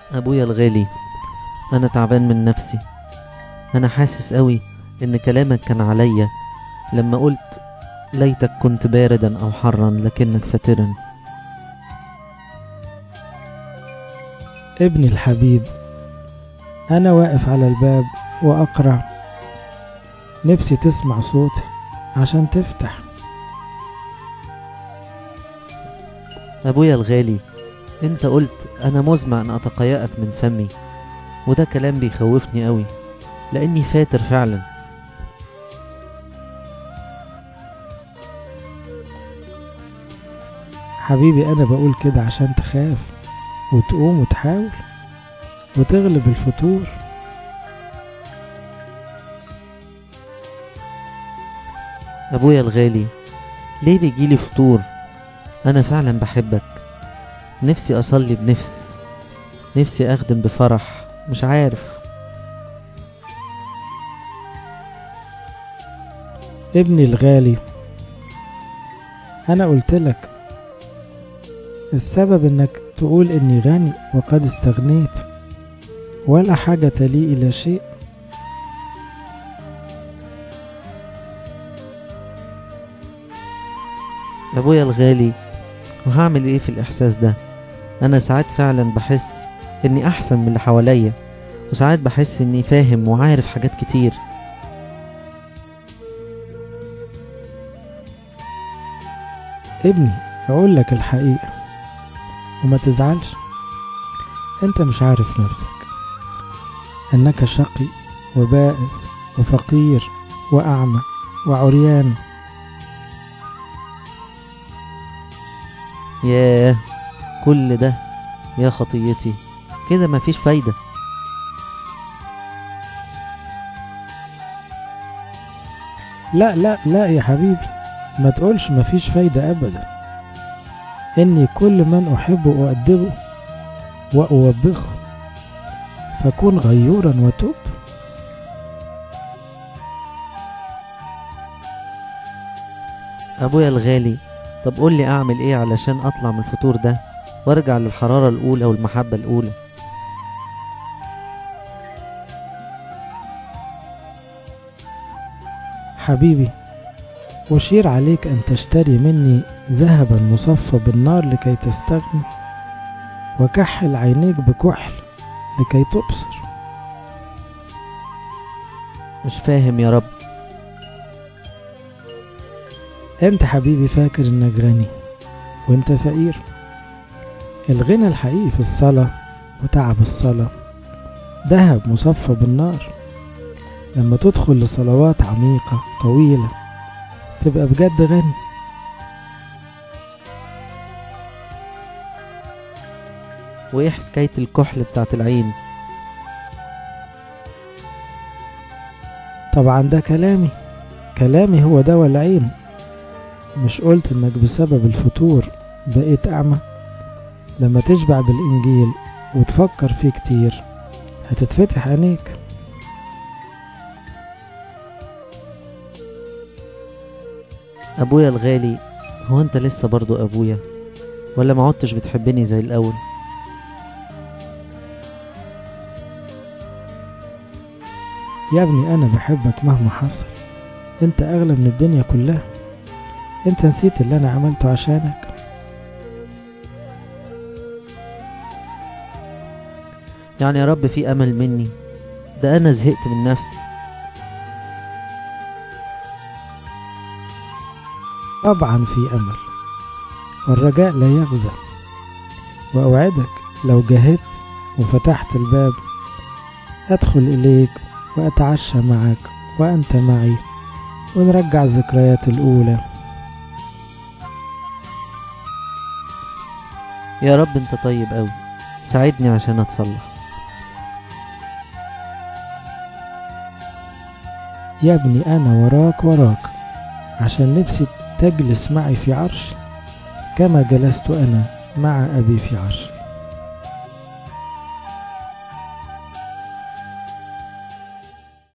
أبويا الغالي أنا تعبان من نفسي أنا حاسس قوي إن كلامك كان عليا لما قلت ليتك كنت باردا أو حرا لكنك فاترا ابني الحبيب أنا واقف على الباب وأقرع نفسي تسمع صوتي عشان تفتح أبويا الغالي أنت قلت أنا مزمع أن أتقيأك من فمي وده كلام بيخوفني قوي لأني فاتر فعلا حبيبي أنا بقول كده عشان تخاف وتقوم وتحاول وتغلب الفتور أبويا الغالي ليه بيجيلي فطور أنا فعلا بحبك نفسي أصلي بنفس نفسي أخدم بفرح مش عارف ابني الغالي أنا قلت لك السبب إنك تقول إني غني وقد استغنيت ولا حاجة لي إلى شيء أبويا الغالي وهعمل إيه في الإحساس ده أنا ساعات فعلا بحس إني أحسن من اللي حواليا وساعات بحس إني فاهم وعارف حاجات كتير ابني أقول لك الحقيقة وما تزعلش أنت مش عارف نفسك أنك شقي وبائس وفقير وأعمى وعريان ياه كل ده يا خطيتي كده مفيش فايدة لا لا لا يا حبيبي ما تقولش مفيش فايدة أبدا إني كل من أحب أؤدبه وأوبخه فكن غيورا وتوب أبويا الغالي طب قولي أعمل إيه علشان أطلع من الفتور ده وأرجع للحرارة الأولى والمحبة الأولى حبيبي أشير عليك أن تشتري مني ذهبا مصفى بالنار لكي تستغني وكحل عينيك بكحل لكي تبصر مش فاهم يا رب أنت حبيبي فاكر إنك غني وأنت فقير الغنى الحقيقي في الصلاة وتعب الصلاة ذهب مصفى بالنار لما تدخل لصلوات عميقة طويلة تبقى بجد غني وإيه حكاية الكحل بتاعت العين طبعا ده كلامي كلامي هو دواء العين مش قلت انك بسبب الفتور بقيت اعمى لما تشبع بالانجيل وتفكر فيه كتير هتتفتح عينيك أبويا الغالي هو أنت لسه برضو أبويا ولا ما عدتش بتحبني زي الأول يا ابني انا بحبك مهما حصل انت اغلى من الدنيا كلها انت نسيت اللي انا عملته عشانك يعني يا رب في أمل مني ده أنا زهقت من نفسي طبعا في امل والرجاء لا يغزى واوعدك لو جاهدت وفتحت الباب ادخل اليك واتعشى معك وانت معي ونرجع الذكريات الاولى يا رب أنت طيب أوي ساعدني عشان أتصلح يا ابني انا وراك وراك عشان نفسي تجلس معي في عرش كما جلست انا مع ابي في عرش